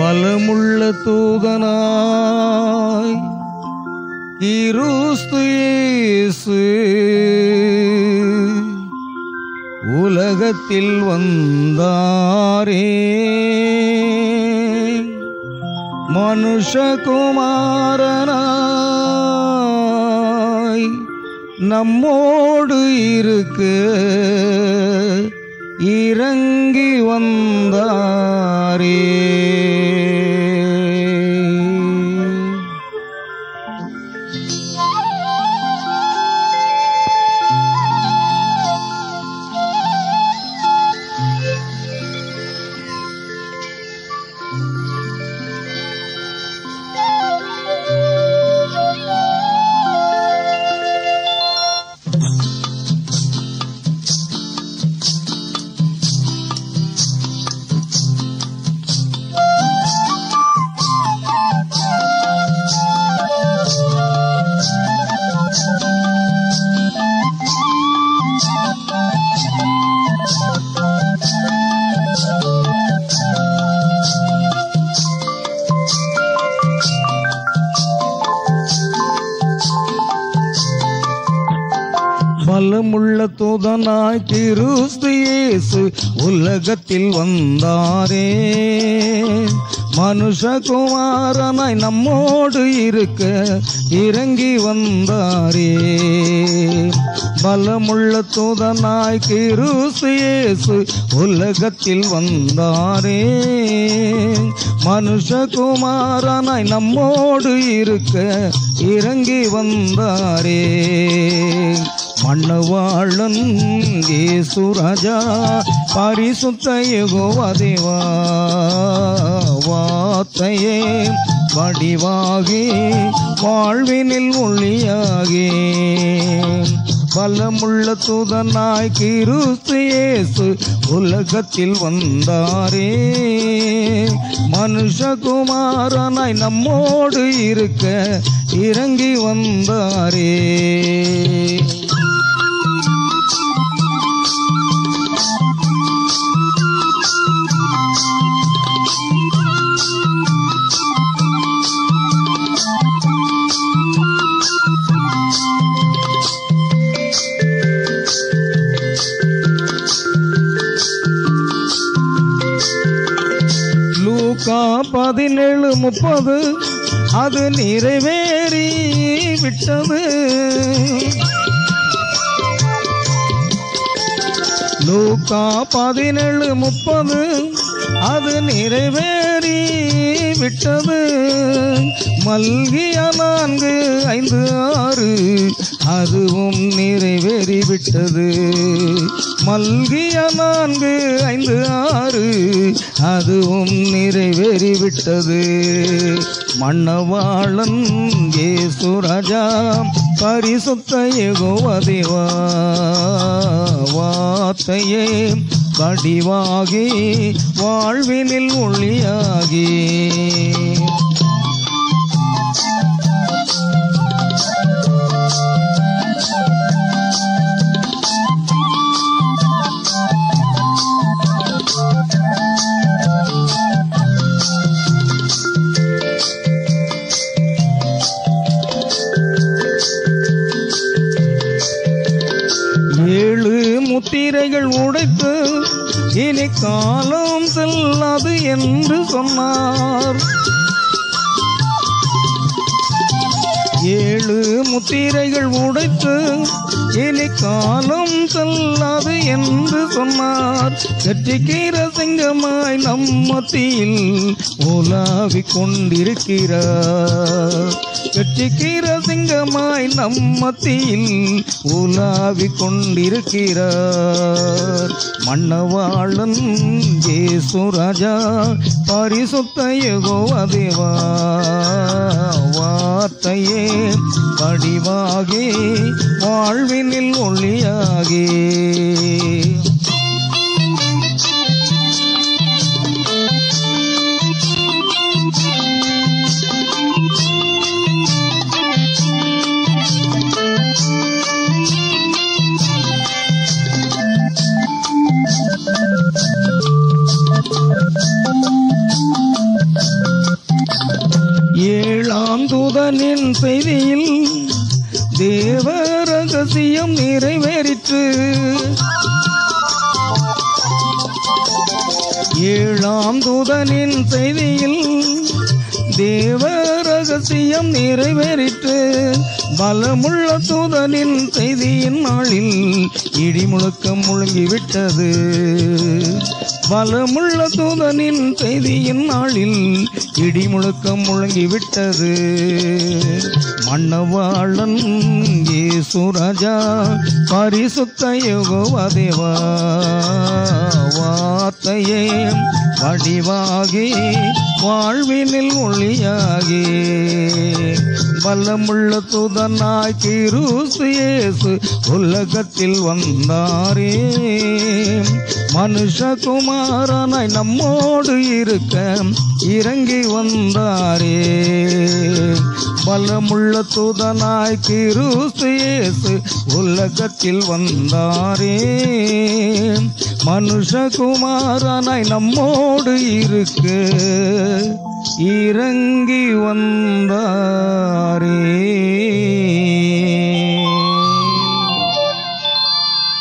பலமுள்ள தூதனாய் கிறிஸ்து இயேசு உலகத்தில் வந்தாரே மனுஷகுமாரனாய் நம்மோடு இருக்க இறங்கி வந்தாரே பலமுள்ள தூதனாய் கிறிஸ்து இயேசு உலகத்தில் வந்தாரே மனுஷகுமாரனாய் நம்மோடு இருக்க இறங்கி வந்தாரே பலமுள்ள தூதனாய் கிறிஸ்து இயேசு உலகத்தில் வந்தாரே மனுஷகுமாரனாய் நம்மோடு இருக்க இறங்கி வந்தாரே மன்னவாளன் ஏசு ராஜா பரிசுத்த யெகோவா தேவா வார்த்தையே வடிவாகி வாழ்வினில் ஒளியாகி பலமுள்ள தூதனாய் கிறிஸ்து இயேசு உலகத்தில் வந்தாரே மனுஷகுமாரனாய் நம்மோடு இருக்க இறங்கி வந்தாரே லூக்கா பதினேழு முப்பது அது நிறைவேறி விட்டது லூக்கா பதினேழு முப்பது அது நிறைவேறி விட்டது மல்கிய நான்கு ஐந்து ஆறு அதுவும் நிறைவேறி விட்டது மல்கிய நான்கு ஐந்து ஆறு அதுவும் நிறைவேறி விட்டது மன்னவாளன் ஏசு ராஜா பரிசுத்த யெகோவா தேவா வார்த்தையே வடிவாகி வாழ்வினில் ஒளியாகி ஏழு முத்திரைகள் உடைத்து இனி காலம் செல்லாது என்று சொன்னார் ஏழு முத்திரைகள் உடைத்து இனி காலம் செல்லாது என்று சொன்னார் கற்றிக்கிற சிங்கமாய் நம் மத்தியில் உலாவிக் கொண்டிருக்கிறார் கற்றிக்கிற சிங்கமாய் நம் மத்தியில் உலாவிக் கொண்டிருக்கிறார் மன்னவாளன் ஏசு ராஜா பரிசுத்த யெகோவா தேவா வார்த்தையே படிவாகி வாழ்வினில் ஒளியாகி செய்தியில் தேவ ரகசியம் நிறைவேறிற்று ஏழாம் தூதனின் செய்தியில் தேவ ரகசியம் நிறைவேறிற்று பலமுள்ள தூதனின் செய்தியின் நாளில் இடிமுழக்கம் முழுங்கிவிட்டது பலமுள்ள தூதனின் செய்தியின் நாளில் இடிமுழக்கம் முழங்கிவிட்டது மன்னவாளன் ஏசுராஜா பரிசுத்த யோகோவா தேவா வார்த்தையே வடிவாகி வாழ்வினில் ஒளியாகி பலமுள்ள தூதனாய் கிருசு இயேசு உலகத்தில் வந்தாரே மனுஷகுமாரனாய் நம்மோடு இருக்க இறங்கி வந்தாரே பலமுள்ள தூதனாய் கிருசு இயேசு உலகத்தில் வந்தாரே மனுஷகுமாரனாய் நம்மோடு இருக்க இறங்கி வந்தாரே